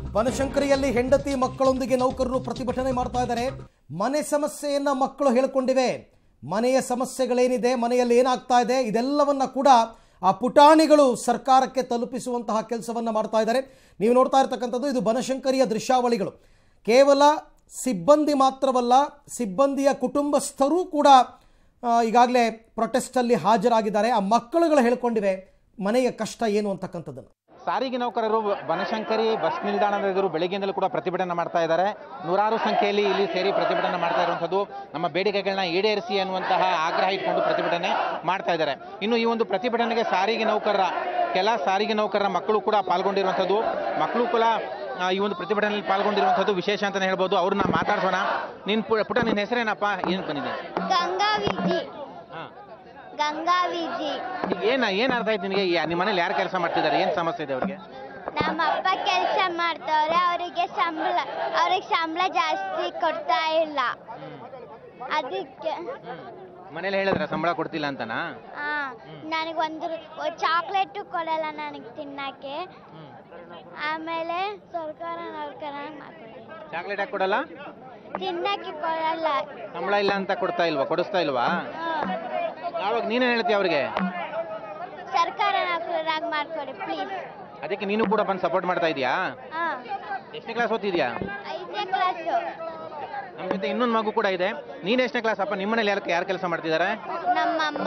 ಬನಶಂಕರಿಯಲ್ಲಿ ಹೆಂಡತಿ ಮಕ್ಕಳೊಂದಿಗೆ ನೌಕರರು ಪ್ರತಿಭಟನೆ ಮಾಡ್ತಾ ಇದ್ದಾರೆ ಮನೆ ಸಮಸ್ಯೆಯನ್ನ ಮಕ್ಕಳು ಹೇಳ್ಕೊಂಡಿವೆ ಮನೆಯ ಸಮಸ್ಯೆಗಳೇನಿದೆ ಮನೆಯಲ್ಲಿ ಏನಾಗ್ತಾ ಇದೆ ಇದೆಲ್ಲವನ್ನ ಕೂಡ ಆ ಪುಟಾಣಿಗಳು ಸರ್ಕಾರಕ್ಕೆ ತಲುಪಿಸುವಂತಹ ಕೆಲಸವನ್ನ ಮಾಡ್ತಾ ಇದ್ದಾರೆ ನೀವು ನೋಡ್ತಾ ಇರ್ತಕ್ಕಂಥದ್ದು ಇದು ಬನಶಂಕರಿಯ ದೃಶ್ಯಾವಳಿಗಳು ಕೇವಲ ಸಿಬ್ಬಂದಿ ಮಾತ್ರವಲ್ಲ ಸಿಬ್ಬಂದಿಯ ಕುಟುಂಬಸ್ಥರೂ ಕೂಡ ಈಗಾಗಲೇ ಪ್ರೊಟೆಸ್ಟಲ್ಲಿ ಹಾಜರಾಗಿದ್ದಾರೆ ಆ ಮಕ್ಕಳುಗಳು ಹೇಳ್ಕೊಂಡಿವೆ ಮನೆಯ ಕಷ್ಟ ಏನು ಅಂತಕ್ಕಂಥದ್ದನ್ನು ಸಾರಿಗೆ ನೌಕರರು ಬನಶಂಕರಿ ಬಸ್ ನಿಲ್ದಾಣದ ಎದುರು ಬೆಳಗ್ಗೆಯಿಂದಲೂ ಕೂಡ ಪ್ರತಿಭಟನೆ ಮಾಡ್ತಾ ಇದ್ದಾರೆ ನೂರಾರು ಸಂಖ್ಯೆಯಲ್ಲಿ ಇಲ್ಲಿ ಸೇರಿ ಪ್ರತಿಭಟನೆ ಮಾಡ್ತಾ ಇರುವಂಥದ್ದು ನಮ್ಮ ಬೇಡಿಕೆಗಳನ್ನ ಈಡೇರಿಸಿ ಅನ್ನುವಂತಹ ಆಗ್ರಹ ಇಟ್ಕೊಂಡು ಪ್ರತಿಭಟನೆ ಮಾಡ್ತಾ ಇದ್ದಾರೆ ಇನ್ನು ಈ ಒಂದು ಪ್ರತಿಭಟನೆಗೆ ಸಾರಿಗೆ ನೌಕರರ ಕೆಲ ಸಾರಿಗೆ ನೌಕರರ ಮಕ್ಕಳು ಕೂಡ ಪಾಲ್ಗೊಂಡಿರುವಂಥದ್ದು ಮಕ್ಕಳು ಕೂಡ ಆ, ಈ ಒಂದು ಪ್ರತಿಭಟನೆಯಲ್ಲಿ ಪಾಲ್ಗೊಂಡಿರುವಂಥದ್ದು ವಿಶೇಷ ಅಂತಲೇ ಹೇಳ್ಬೋದು ಅವ್ರನ್ನ ಮಾತಾಡ್ಸೋಣ ನಿನ್ ಪು- ಪುಟ ನಿನ್ನ ಹೆಸರೇನಪ್ಪ ಏನು ಬಂದಿದೆ ಗಂಗಾ ವಿಜಿ ಹಾಂ ಗಂಗಾ ವಿಜಿ ಈಗ ಏನು ಏನು ಅರ್ಥ ಆಯ್ತು ನಿನಗೆ ಯಾ- ನಿಮ್ಮ ಮನೇಲಿ ಯಾರು ಕೆಲಸ ಮಾಡ್ತಿದ್ದಾರೆ ಏನು ಸಮಸ್ಯೆ ಇದೆ ಅವ್ರಿಗೆ ನಮ್ಮ ಅಪ್ಪ ಕೆಲಸ ಮಾಡ್ತವ್ರೆ ಅವರಿಗೆ ಸಂಬಳ ಅವ್ರಿಗೆ ಸಂಬಳ ಜಾಸ್ತಿ ಕೊಡ್ತಾ ಇಲ್ಲ ಅದಕ್ಕೆ ಮನೇಲಿ ಹೇಳಿದ್ರ ಸಂಬಳ ಕೊಡ್ತಿಲ್ಲ ಅಂತನಾ ಆ ನನಗೆ ಒಂದು ಚಾಕ್ಲೇಟು ಕೊಡಲ್ಲ ನನಗೆ ತಿನ್ನಕ್ಕೆ ಆಮೇಲೆ ಸರ್ಕಾರ ನೌಕರ ಮಾಡ್ತಾರೆ ಚಾಕ್ಲೇಟ್ ಹಾಕಿ ಕೊಡಲ್ಲ ತಿನ್ನಕ್ಕೆ ಕೊಡಲ್ಲ ಸಂಬಳ ಇಲ್ಲ ಅಂತ ಕೊಡ್ತಾ ಇಲ್ವಾ ಕೊಡಿಸ್ತಾ ಇಲ್ವಾ ಆ, ಯಾವಾಗ ನೀನೇನು ಹೇಳ್ತೀಯ ಅವ್ರಿಗೆ ಸರ್ಕಾರ ನೌಕರರಾಗಿ ಮಾಡ್ಕೊಡಿ ಪ್ಲೀಸ್ ಅದಕ್ಕೆ ನೀನು ಕೂಡ ಬಂದು ಸಪೋರ್ಟ್ ಮಾಡ್ತಾ ಇದೀಯಾ ಹಾಂ ಎಷ್ಟನೇ ಕ್ಲಾಸ್ ಓದ್ತಿದ್ಯಾ ಐದನೇ ಕ್ಲಾಸು ನಮ್ಮ ಜೊತೆ ಇನ್ನೊಂದು ಮಗು ಕೂಡ ಇದೆ ನೀನು ಎಷ್ಟನೇ ಕ್ಲಾಸ್ ಅಪ್ಪ ನಿಮ್ಮ ಮನೇಲಿ ಯಾರು ಯಾರು ಕೆಲಸ ಮಾಡ್ತಿದ್ದಾರೆ ನಮ್ಮಮ್ಮ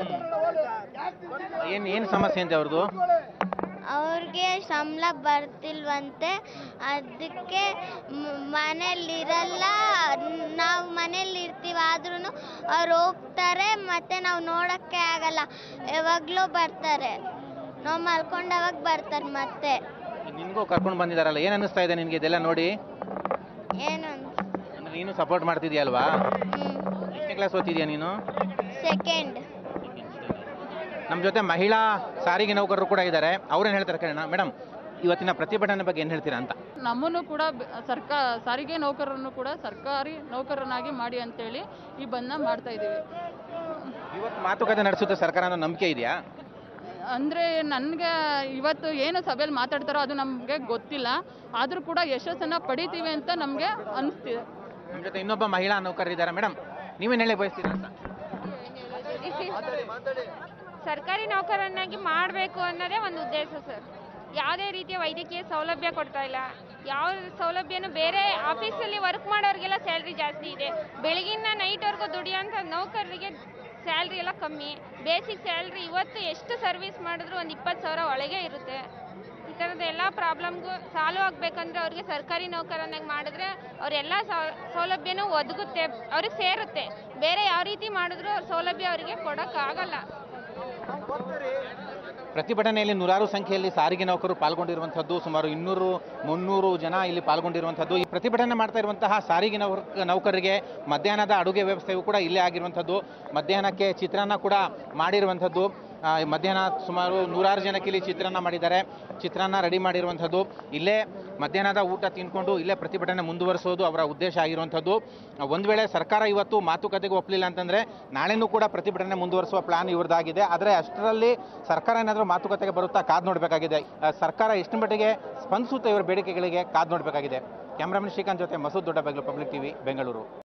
ಏನು ಏನು ಸಮಸ್ಯೆ ಅಂತೆ ಅವ್ರದ್ದು ಅವ್ರಿಗೆ ಸಂಬಳ ಬರ್ತಿಲ್ವಂತೆ ಅದಕ್ಕೆ ಮನೇಲಿರಲ್ಲ ನಾವು ಮನೇಲಿ ಇರ್ತೀವಿ ಆದ್ರೂ ಅವ್ರು ಹೋಗ್ತಾರೆ ಮತ್ತೆ ನಾವು ನೋಡೋಕ್ಕೆ ಆಗಲ್ಲ ಯಾವಾಗಲೂ ಬರ್ತಾರೆ ನಾವು ಮಲ್ಕೊಂಡಾಗ ಬರ್ತಾರೆ ಮತ್ತೆ ನಿನಗೂ ಕರ್ಕೊಂಡು ಬಂದಿದ್ದಾರಲ್ಲ ಏನು ಅನ್ನಿಸ್ತಾ ಇದೆ ನಿನಗೆ ಇದೆಲ್ಲ ನೋಡಿ ಏನು ಅಂದ್ರೆ ನೀನು ಸಪೋರ್ಟ್ ಮಾಡ್ತಿದ್ಯಲ್ವಾ ಎಷ್ಟನೇ ಕ್ಲಾಸ್ ಓದ್ತಿದ್ಯಾ ನೀನು ಸೆಕೆಂಡ್ ನಮ್ಮ ಜೊತೆ ಮಹಿಳಾ ಸಾರಿಗೆ ನೌಕರರು ಕೂಡ ಇದ್ದಾರೆ ಅವ್ರೇನು ಹೇಳ್ತಾರೆ ಕೇಳೋಣ ಮೇಡಮ್ ಇವತ್ತಿನ ಪ್ರತಿಭಟನೆ ಬಗ್ಗೆ ಏನು ಹೇಳ್ತೀರಾ ಅಂತ ನಮ್ಮನ್ನು ಕೂಡ ಸರ್ಕಾರ ಸಾರಿಗೆ ನೌಕರರನ್ನು ಕೂಡ ಸರ್ಕಾರಿ ನೌಕರನಾಗಿ ಮಾಡಿ ಅಂತೇಳಿ ಈ ಬಂದ್ನ ಮಾಡ್ತಾ ಇದ್ದೀವಿ ಇವತ್ತು ಮಾತುಕತೆ ನಡೆಸುತ್ತೆ ಸರ್ಕಾರ ಅನ್ನೋ ನಂಬಿಕೆ ಇದೆಯಾ ಅಂದರೆ ನನಗೆ ಇವತ್ತು ಏನು ಸಭೆಯಲ್ಲಿ ಮಾತಾಡ್ತಾರೋ ಅದು ನಮಗೆ ಗೊತ್ತಿಲ್ಲ ಆದರೂ ಕೂಡ ಯಶಸ್ಸನ್ನು ಪಡಿತೀವಿ ಅಂತ ನಮಗೆ ಅನಿಸ್ತಿದೆ ನಮ್ಮ ಜೊತೆ ಇನ್ನೊಬ್ಬ ಮಹಿಳಾ ನೌಕರರಿದ್ದಾರೆ ಮೇಡಮ್ ನೀವೇನು ಹೇಳಿ ಬಯಸ್ತೀರಾ ಅಂತ ಸರ್ಕಾರಿ ನೌಕರನ್ನಾಗಿ ಮಾಡಬೇಕು ಅನ್ನೋದೇ ಒಂದು ಉದ್ದೇಶ ಸರ್ ಯಾವುದೇ ರೀತಿಯ ವೈದ್ಯಕೀಯ ಸೌಲಭ್ಯ ಕೊಡ್ತಾ ಇಲ್ಲ ಯಾವ ಸೌಲಭ್ಯನೂ ಬೇರೆ ಆಫೀಸಲ್ಲಿ ವರ್ಕ್ ಮಾಡೋರಿಗೆಲ್ಲ ಸ್ಯಾಲ್ರಿ ಜಾಸ್ತಿ ಇದೆ ಬೆಳಗಿನ ನೈಟ್ವರೆಗೂ ದುಡಿಯೋಂಥ ನೌಕರರಿಗೆ ಸ್ಯಾಲ್ರಿ ಎಲ್ಲ ಕಮ್ಮಿ ಬೇಸಿಕ್ ಸ್ಯಾಲ್ರಿ ಇವತ್ತು ಎಷ್ಟು ಸರ್ವಿಸ್ ಮಾಡಿದ್ರು ಒಂದು ಇಪ್ಪತ್ತು ಸಾವಿರ ಒಳಗೆ ಇರುತ್ತೆ ಈ ಥರದ ಎಲ್ಲ ಪ್ರಾಬ್ಲಮ್ಗೂ ಸಾಲ್ವ್ ಆಗಬೇಕಂದ್ರೆ ಅವ್ರಿಗೆ ಸರ್ಕಾರಿ ನೌಕರನಾಗಿ ಮಾಡಿದ್ರೆ ಅವರೆಲ್ಲ ಸೌಲಭ್ಯನೂ ಒದಗುತ್ತೆ ಅವ್ರಿಗೆ ಸೇರುತ್ತೆ ಬೇರೆ ಯಾವ ರೀತಿ ಮಾಡಿದ್ರು ಅವ್ರ ಸೌಲಭ್ಯ ಅವರಿಗೆ ಕೊಡೋಕ್ಕಾಗಲ್ಲ ಪ್ರತಿಭಟನೆಯಲ್ಲಿ ನೂರಾರು ಸಂಖ್ಯೆಯಲ್ಲಿ ಸಾರಿಗೆ ನೌಕರರು ಪಾಲ್ಗೊಂಡಿರುವಂಥದ್ದು ಸುಮಾರು ಇನ್ನೂರು ಮುನ್ನೂರು ಜನ ಇಲ್ಲಿ ಪಾಲ್ಗೊಂಡಿರುವಂಥದ್ದು ಈ ಪ್ರತಿಭಟನೆ ಮಾಡ್ತಾ ಇರುವಂತಹ ಸಾರಿಗೆ ನೌಕರ ನೌಕರರಿಗೆ ಮಧ್ಯಾಹ್ನದ ಅಡುಗೆ ವ್ಯವಸ್ಥೆಯು ಕೂಡ ಇಲ್ಲೇ ಆಗಿರುವಂಥದ್ದು ಮಧ್ಯಾಹ್ನಕ್ಕೆ ಚಿತ್ರಾನ್ನ ಕೂಡ ಮಾಡಿರುವಂಥದ್ದು ಆ, ಮಧ್ಯಾಹ್ನ ಸುಮಾರು ನೂರಾರು ಜನಕ್ಕೆ ಇಲ್ಲಿ ಚಿತ್ರಾನ್ನ ಮಾಡಿದ್ದಾರೆ ಚಿತ್ರಾನ್ನ ರೆಡಿ ಮಾಡಿರುವಂಥದ್ದು ಇಲ್ಲೇ ಮಧ್ಯಾಹ್ನದ ಊಟ ತಿನ್ಕೊಂಡು ಇಲ್ಲೇ ಪ್ರತಿಭಟನೆ ಮುಂದುವರಿಸೋದು ಅವರ ಉದ್ದೇಶ ಆಗಿರುವಂಥದ್ದು ಒಂದು ವೇಳೆ ಸರ್ಕಾರ ಇವತ್ತು ಮಾತುಕತೆಗೆ ಒಪ್ಪಲಿಲ್ಲ ಅಂತಂದರೆ ನಾಳೆನೂ ಕೂಡ ಪ್ರತಿಭಟನೆ ಮುಂದುವರಿಸುವ ಪ್ಲಾನ್ ಇವ್ರದ್ದಾಗಿದೆ ಆದರೆ ಅಷ್ಟರಲ್ಲಿ ಸರ್ಕಾರ ಏನಾದರೂ ಮಾತುಕತೆಗೆ ಬರುತ್ತಾ ಕಾದು ನೋಡಬೇಕಾಗಿದೆ ಸರ್ಕಾರ ಎಷ್ಟು ಮಟ್ಟಿಗೆ ಸ್ಪಂದಿಸುತ್ತೆ ಇವರ ಬೇಡಿಕೆಗಳಿಗೆ ಕಾದು ನೋಡಬೇಕಾಗಿದೆ ಕ್ಯಾಮ್ರಾಮನ್ ಶ್ರೀಕಾಂತ್ ಜೊತೆ ಮಸೂದ್ ದೊಡ್ಡಬೆಗ್ಲು ಪಬ್ಲಿಕ್ ಟಿವಿ ಬೆಂಗಳೂರು